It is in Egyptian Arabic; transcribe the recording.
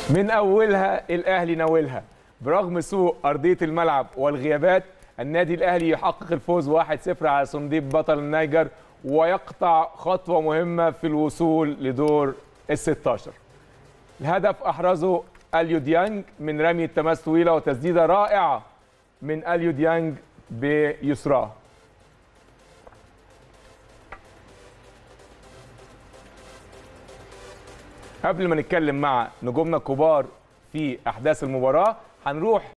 من اولها الاهلي ناولها برغم سوء ارضيه الملعب والغيابات النادي الاهلي يحقق الفوز 1-0 على صنديب بطل النيجر ويقطع خطوه مهمه في الوصول لدور ال 16 الهدف احرزه اليو ديانج من رمي التماس طويله وتسديده رائعه من اليو ديانج بيسراه قبل ما نتكلم مع نجومنا الكبار في احداث المباراه هنروح